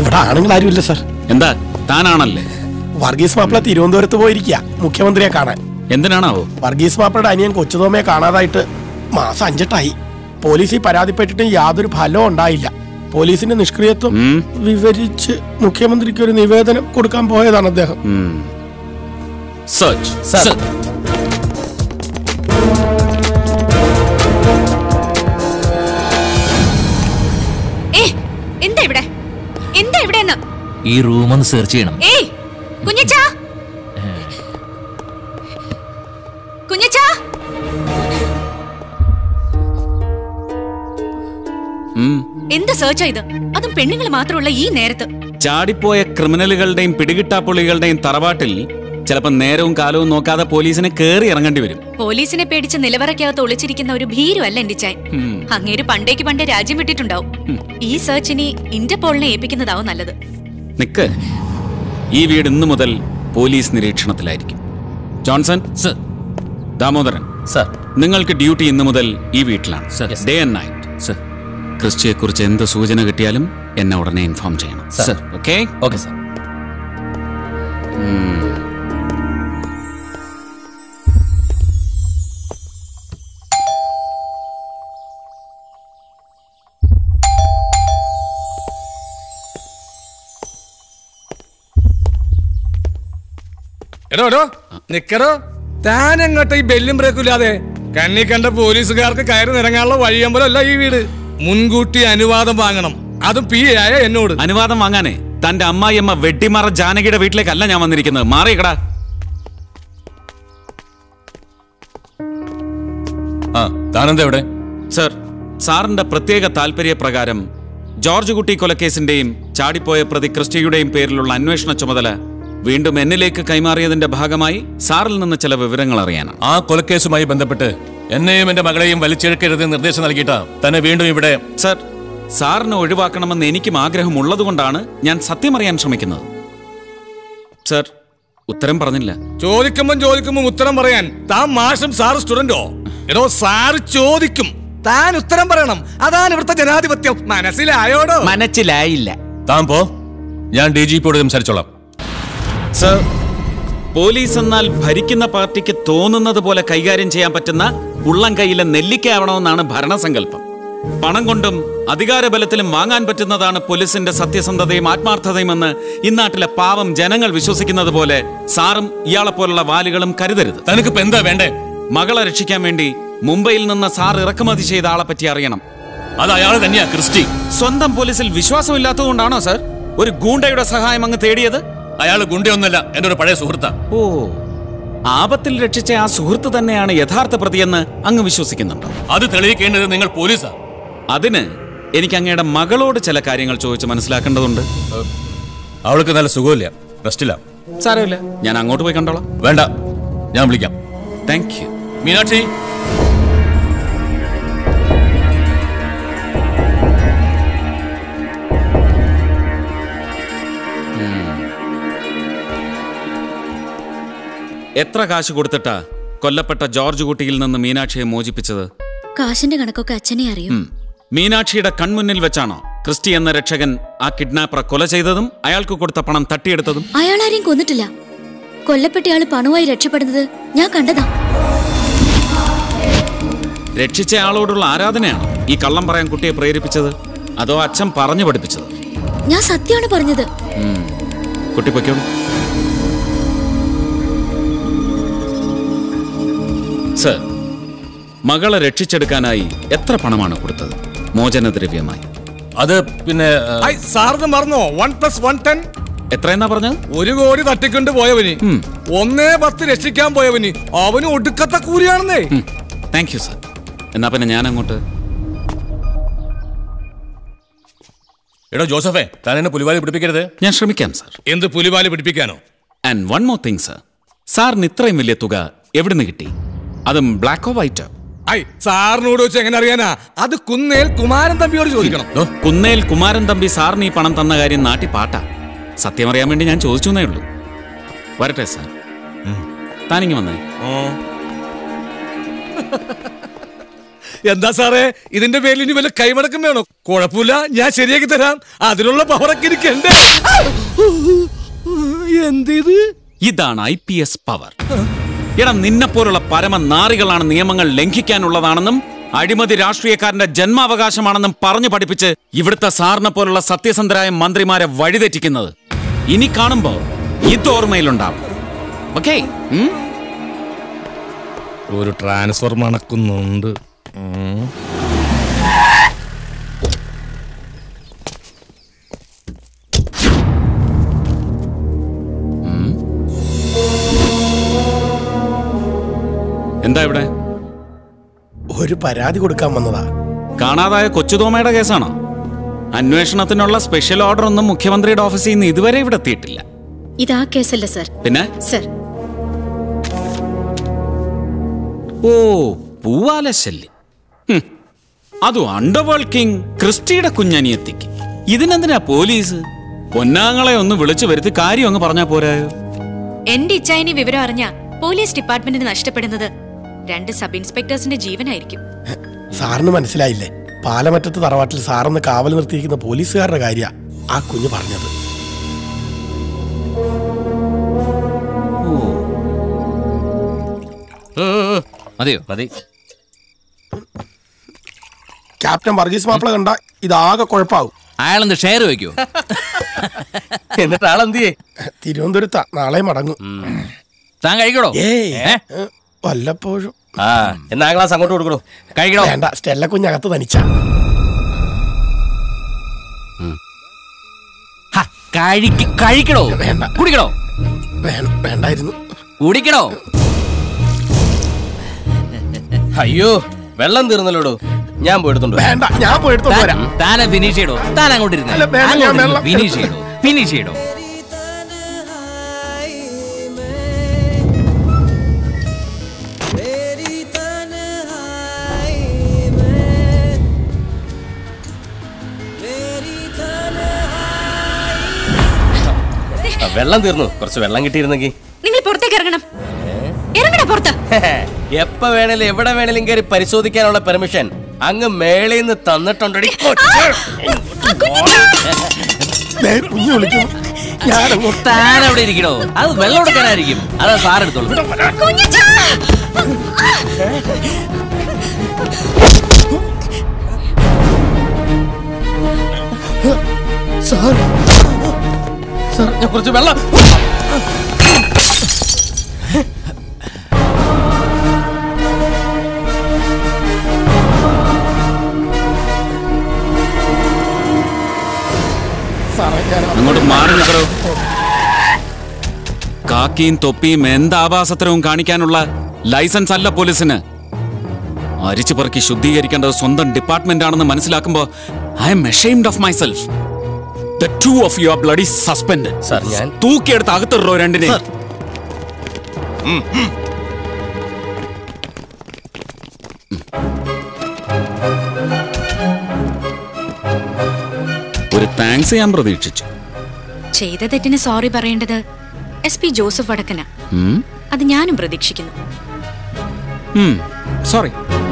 ഇവിടെ ആണുങ്ങൾ ആരുമില്ല സാർ എന്താ താനാണല്ലേ വർഗീസ് മാപ്പിള തിരുവനന്തപുരത്ത് പോയിരിക്കുക മുഖ്യമന്ത്രിയെ കാണാൻ എന്തിനാണാവോ വർഗീസ് മാപ്പിളയുടെ അനിയൻ കൊച്ചുതോമയെ കാണാതായിട്ട് മാസം അഞ്ചെട്ടായി പോലീസിൽ പരാതിപ്പെട്ടിട്ടും യാതൊരു ഫലവും ഉണ്ടായില്ല പോലീസിന്റെ നിഷ്ക്രിയത്വം വിവരിച്ച് മുഖ്യമന്ത്രിക്ക് ഒരു നിവേദനം കൊടുക്കാൻ പോയതാണ് അദ്ദേഹം സെർച്ച് സർ ഏ എന്താ ഇവിടെ എന്താ ഇവിടെ എന്ന് ഈ റൂം ഒന്ന് സെർച്ച് ചെയ്യണം ഏയ് കുഞ്ഞച്ചാ കുഞ്ഞച്ചാ എന്ത് സെർച്ചാ ഇത് അതും പെണ്ണുങ്ങൾ മാത്രമുള്ള ഈ നേരത്ത് ചാടിപ്പോയ ക്രിമിനലുകളുടെയും പിടികിട്ടാപ്പുള്ളികളുടെയും തറവാട്ടിൽ ചിലപ്പോ നേരവും കാലവും നോക്കാതെ പോലീസിനെ കേറി ഇറങ്ങേണ്ടി വരും പോലീസിനെ പേടിച്ച് നിലവറയ്ക്കകത്ത് ഒളിച്ചിരിക്കുന്ന ഒരു ഭീരുവല്ല എന്റെ ചായൻ ഉം. അങ്ങേര് പണ്ടേക്ക് പണ്ടേ രാജ്യം വിട്ടിട്ടുണ്ടാവും ഈ സെർച്ചിനി ഇന്റർപോളിനെ ഏൽപ്പിക്കുന്നതാവും നല്ലത് നിക്ക് ഈ വീട് ഇന്നു മുതൽ പോലീസ് നിരീക്ഷണത്തിലായിരിക്കും ജോൺസൺ സർ ദാമോദരൻ സർ നിങ്ങൾക്ക് ഡ്യൂട്ടി ഇന്നു മുതൽ ഈ വീട്ടിലാണ് Sir. Day and night sir ക്രിസ്റ്റിയെ കുറിച്ച് എന്ത് സൂചന കിട്ടിയാലും എന്നെ ഉടനെ ഇൻഫോം ചെയ്യണം Sir. ഓക്കെ ഓക്കെ സർ എടോ എടോ നിക്കടോ താൻ എങ്ങോട്ട് ഈ ബെല്ലും ബ്രേക്കും ഇല്ലാതെ കണ്ണി കണ്ട പോലീസുകാർക്ക് കയറി നിറങ്ങാനുള്ള വഴിയമ്പലമല്ല ഈ വീട് മുൻകൂട്ടി അനുവാദം വാങ്ങണം അതും പി എ ആയ എന്നോട് അനുവാദം വാങ്ങാനേ തന്റെ അമ്മായിയമ്മ വെട്ടിമാറ ജാനകിയുടെ വീട്ടിലേക്കല്ല ഞാൻ വന്നിരിക്കുന്നത് മാറിയക്കടാ ആ താനെന്താ ഇവിടെ സർ സാറിന്റെ പ്രത്യേക താല്പര്യപ്രകാരം ജോർജ് കുട്ടി കൊലക്കേസിന്റെയും ചാടിപ്പോയ പ്രതി ക്രിസ്റ്റിയുടെയും പേരിലുള്ള അന്വേഷണ ചുമതല വീണ്ടും എന്നിലേക്ക് കൈമാറിയതിന്റെ ഭാഗമായി സാറിൽ നിന്ന് ചില വിവരങ്ങൾ അറിയാനാണ് ആ കൊലക്കേസുമായി ബന്ധപ്പെട്ട് എന്നെയും എന്റെ മകളെയും വലിച്ചെടുക്കരുത് നിർദ്ദേശം നൽകിയിട്ടാ തന്നെ വീണ്ടും ഇവിടെ സർ സാറിനെ ഒഴിവാക്കണമെന്ന് എനിക്കും ആഗ്രഹമുള്ളതുകൊണ്ടാണ് ഞാൻ സത്യം അറിയാൻ ശ്രമിക്കുന്നത് സർ ഉത്തരം പറഞ്ഞില്ല ചോദിക്കുമ്പം ചോദിക്കുമ്പം ഉത്തരം പറയാൻ താൻ മാഷും സാറ് സ്റ്റുഡന്റോ എടോ സാറ് ചോദിക്കും താൻ ഉത്തരം പറയണം അതാണ് ഇവിടുത്തെ ജനാധിപത്യം മനസ്സിലായോടോ മനസ്സിലായില്ല താൻ പോ ഞാൻ ഡി ജി പിയോട് സംസാരിച്ചോളാം സർ പോലീസ് എന്നാൽ ഭരിക്കുന്ന പാർട്ടിക്ക് തോന്നുന്നത് പോലെ കൈകാര്യം ചെയ്യാൻ പറ്റുന്ന ഉള്ളം കൈയിലെ നെല്ലിക്കയാവണമെന്നാണ് ഭരണസങ്കല്പം പണം കൊണ്ടും അധികാരബലത്തിലും വാങ്ങാൻ പറ്റുന്നതാണ് പോലീസിന്റെ സത്യസന്ധതയും ആത്മാർത്ഥതയും എന്ന് ഇന്നാട്ടിലെ പാവം ജനങ്ങൾ വിശ്വസിക്കുന്നത് പോലെ സാറും ഇയാളെ പോലുള്ള വാലുകളും കരുതരുത് തനിക്കിപ്പോ എന്താ വേണ്ടേ മകളെ രക്ഷിക്കാൻ വേണ്ടി മുംബൈയിൽ നിന്ന് സാർ ഇറക്കുമതി ചെയ്ത ആളെ പറ്റി അറിയണം അത് അയാൾ തന്നെയാ ക്രിസ്റ്റി സ്വന്തം പോലീസിൽ വിശ്വാസമില്ലാത്തതുകൊണ്ടാണോ സർ ഒരു ഗൂണ്ടയുടെ സഹായം അങ്ങ് തേടിയത് അയാൾ ഗുണ്ടയൊന്നല്ല എന്റെ ഒരു പഴയ സുഹൃത്താ ഓ ആപത്തിൽ രക്ഷിച്ച ആ സുഹൃത്ത് തന്നെയാണ് യഥാർത്ഥ പ്രതിയെന്ന് അങ്ങ് വിശ്വസിക്കുന്നുണ്ടോ അത് തെളിയിക്കേണ്ടത് നിങ്ങൾ പോലീസാ അതിന് എനിക്ക് അങ്ങയുടെ മകളോട് ചില കാര്യങ്ങൾ ചോദിച്ച് മനസ്സിലാക്കേണ്ടതുണ്ട് അവൾക്ക് നല്ല സുഖമില്ല റെസ്റ്റില്ല സാരമില്ല ഞാൻ അങ്ങോട്ട് പോയി കണ്ടോളാം വേണ്ട ഞാൻ വിളിക്കാം താങ്ക് യു മീനാക്ഷി എത്ര കാശ് കൊടുത്തിട്ടാ കൊല്ലപ്പെട്ട ജോർജ് കുട്ടിയിൽ നിന്ന് മീനാക്ഷിയെ മോചിപ്പിച്ചത് കാശിന്റെ കണക്കൊക്കെ അച്ഛനെ അറിയും ഉം. മീനാക്ഷിയുടെ കൺമുന്നിൽ വെച്ചാണോ ക്രിസ്റ്റി എന്ന രക്ഷകൻ ആ കിഡ്നാപ്പറെ കൊല ചെയ്തതും അയാൾക്ക് കൊടുത്ത പണം തട്ടിയെടുത്തതും അയാളാരെയും കൊന്നിട്ടില്ല കൊല്ലപ്പെട്ടയാള് പണവുമായി രക്ഷപ്പെടുന്നത് ഞാൻ കണ്ടതാ രക്ഷിച്ച ആളോടുള്ള ആരാധനയാണോ ഈ കള്ളം പറയാൻ കുട്ടിയെ പ്രേരിപ്പിച്ചത് അതോ അച്ഛൻ പറഞ്ഞു പഠിപ്പിച്ചത് ഞാൻ സത്യമാണ് പറഞ്ഞത് ഉം. കുട്ടി പൊയ്ക്കോളൂ സർ മകളെ രക്ഷിച്ചെടുക്കാനായി എത്ര പണമാണ് കൊടുത്തത് മോചനദ്രവ്യമായി അത് പിന്നെ ഐ സാറിന് മറന്നോ വൺ പ്ലസ് വൺ ടെൻ എത്രയെന്നാ പറഞ്ഞത് ഒരു കോടി തട്ടിക്കൊണ്ട് പോയവന് ഒന്നേ പത്ത് രക്ഷിക്കാൻ പോയവന് അവന് ഒടുക്കത്തെ കൂലിയാണെന്നേ താങ്ക് യു സർ എന്നാ പിന്നെ ഞാൻ അങ്ങോട്ട് എടോ ജോസഫേ താൻ എന്നെ പുലിവാലി പിടിപ്പിക്കരുത് ഞാൻ ശ്രമിക്കാം സർ എന്ത് പുലിവാലി പിടിപ്പിക്കാനോ and one more thing sir സാറിന് ഇത്രയും വലിയ തുക എവിടുന്ന് കിട്ടി അതും ബ്ലാക്കോ വൈറ്റോ ഐ സാറിനോട് വെച്ച് എങ്ങനെ അറിയാനാ അത് കുന്നേൽ കുമാരൻ തമ്പിയോട് ചോദിക്കണം കുന്നേൽ കുമാരൻ തമ്പി സാറിന് ഈ പണം തന്ന കാര്യം നാട്ടി പാട്ടാ സത്യം അറിയാൻ വേണ്ടി ഞാൻ ചോദിച്ചു എന്നേ ഉള്ളൂ വരട്ടെ സാർ താനിങ്ങ് വന്നേ എന്താ സാറേ ഇതിന്റെ പേരിൽ ഇനി വല്ല കൈമടക്കം വേണോ കുഴപ്പമില്ല ഞാൻ ശരിയാക്കി തരാം അതിനുള്ള പവറൊക്കെ എനിക്കുണ്ട് എന്തിത് ഇതാണ് ഐ പി എസ് പവർ എടാ നിന്നെ പോലുള്ള പരമ നാറികളാണ് നിയമങ്ങൾ ലംഘിക്കാനുള്ളതാണെന്നും അഴിമതി രാഷ്ട്രീയക്കാരന്റെ ജന്മാവകാശമാണെന്നും പറഞ്ഞു പഠിപ്പിച്ച് ഇവിടുത്തെ സാറിനെ പോലുള്ള സത്യസന്ധരായ മന്ത്രിമാരെ വഴിതെറ്റിക്കുന്നത് ഇനി കാണുമ്പോ ഇത് ഓർമ്മയിലുണ്ടാവും ഓക്കേ ഒരു ട്രാൻസ്ഫർ മണക്കുന്നുണ്ട് ഉം. എന്താ ഇവിടെ ഒരു പരാതി കൊടുക്കാൻ വന്നതാ കാണാതായ കൊച്ചുതോമയുടെ കേസാണോ അന്വേഷണത്തിനുള്ള സ്പെഷ്യൽ ഓർഡർ ഒന്നും മുഖ്യമന്ത്രിയുടെ ഓഫീസിൽ നിന്ന് ഇതുവരെ ഇവിടെ എത്തിയിട്ടില്ല ഇതാ കേസല്ല സർ പിന്നെ സർ ഓ പൂവാലശല്യം ഹും. അതും അണ്ടർവേൾഡ് കിങ് ക്രിസ്റ്റിയുടെ കുഞ്ഞനിയെത്തിക്ക് ഇതിനെന്തിനാ പോലീസ് പൊന്നാങ്ങളെ ഒന്ന് വിളിച്ചു വരുത്തി കാര്യം അങ്ങ് പറഞ്ഞാ പോരായോ എന്റെ ഇച്ചായനി വിവരം അറിഞ്ഞ പോലീസ് ഡിപ്പാർട്ട്മെന്റിന് നഷ്ടപ്പെടുന്നത് രണ്ട് സബ് ഇൻസ്പെക്ടേഴ്സിന്റെ ജീവനായിരിക്കും സാറിന് മനസ്സിലായില്ലേ പാലമറ്റത്ത് തറവാട്ടിൽ സാറിന്ന് കാവൽ നിർത്തിയിരിക്കുന്ന പോലീസുകാരുടെ കാര്യ ആ കുഞ്ഞ് പറഞ്ഞത് മതിയോ മതി ക്യാപ്റ്റൻ വർഗീസ് മാപ്പിള കണ്ട ഇതാകെ കുഴപ്പാവും അയാളെന്ത് ഷെയർ വെക്കോ എന്നിട്ട് ആളെന്തിയേ തിരുവനന്തപുരത്താ നാളെ മടങ്ങും താൻ കഴിക്കടോ ഏയ് ഏ? ഏ, വല്ലപ്പോഴും ആ എന്നാ ആ ഗ്ലാസ് അങ്ങോട്ട് കൊടുക്കണോ കഴിക്കടോ വേണ്ട സ്റ്റെല്ല കുഞ്ഞകത്ത് തനിച്ച ഹ, കഴിക്ക് കഴിക്കടോ വേണ്ട. കുടിക്കടോ വേണ്ടായിരുന്നു കുടിക്കടോ അയ്യോ വെള്ളം തീർന്നല്ലോടോ ഞാൻ പോയെടുത്തുണ്ട് വേണ്ട ഞാൻ പോയിട്ട് വരാം താനെ ഫിനിഷ് ചെയ്യടോ താൻ അങ്ങോട്ട് ഇരുന്ന് അല്ല, വേണ്ട, ഞാൻ വെള്ളം- ഫിനിഷ് ചെയ്യടോ ഫിനിഷ് ചെയ്യടോ ആ, വെള്ളം തീർന്നു കുറച്ച് വെള്ളം കിട്ടിയിരുന്നെങ്കിൽ നിങ്ങൾ പുറത്തേക്ക് ഇറങ്ങണം ഇറങ്ങണ പുറത്ത് എപ്പ വേണേലും എവിടെ വേണേലും കയറി പരിശോധിക്കാനുള്ള പെർമിഷൻ അങ്ങ് മേളിൽ നിന്ന് തന്നിട്ടുണ്ടടി കൊച്ച്. ദേ, കുഞ്ഞ് വിളിക്കുന്നു ഞാനങ്ങോട്ട് താൻ അവിടെ ഇരിക്കണോ അത് വെള്ളം എടുക്കാനായിരിക്കും അത് സാറെടുത്തോളൂ കുഞ്ഞച്ചാ! സാർ സാർ, ഞാൻ കുറച്ച് വെള്ളം സാറേ ഞാൻ അങ്ങോട്ട് മാറി നിൽക്കണോ കാക്കിയും തൊപ്പിയും എന്താഭാസത്തരവും കാണിക്കാനുള്ള ലൈസൻസ് അല്ല പോലീസിന് അരിച്ചു പറക്കി ശുദ്ധീകരിക്കേണ്ടത് സ്വന്തം ഡിപ്പാർട്ട്മെന്റ് ആണെന്ന് മനസ്സിലാക്കുമ്പോ I M ashamed of myself the two of you are bloody suspend sir ഞാൻ തൂക്കിയെടുത്ത് അകത്തിടോ രണ്ടിനെ ഒരു താങ്ക്സ് ഞാൻ പ്രതീക്ഷിച്ചു ചെയ്ത തെറ്റിന് സോറി പറയേണ്ടത് എസ് പി ജോസഫ് വടക്കന ഉം? അത് ഞാനും പ്രതീക്ഷിക്കുന്നു ഉം, സോറി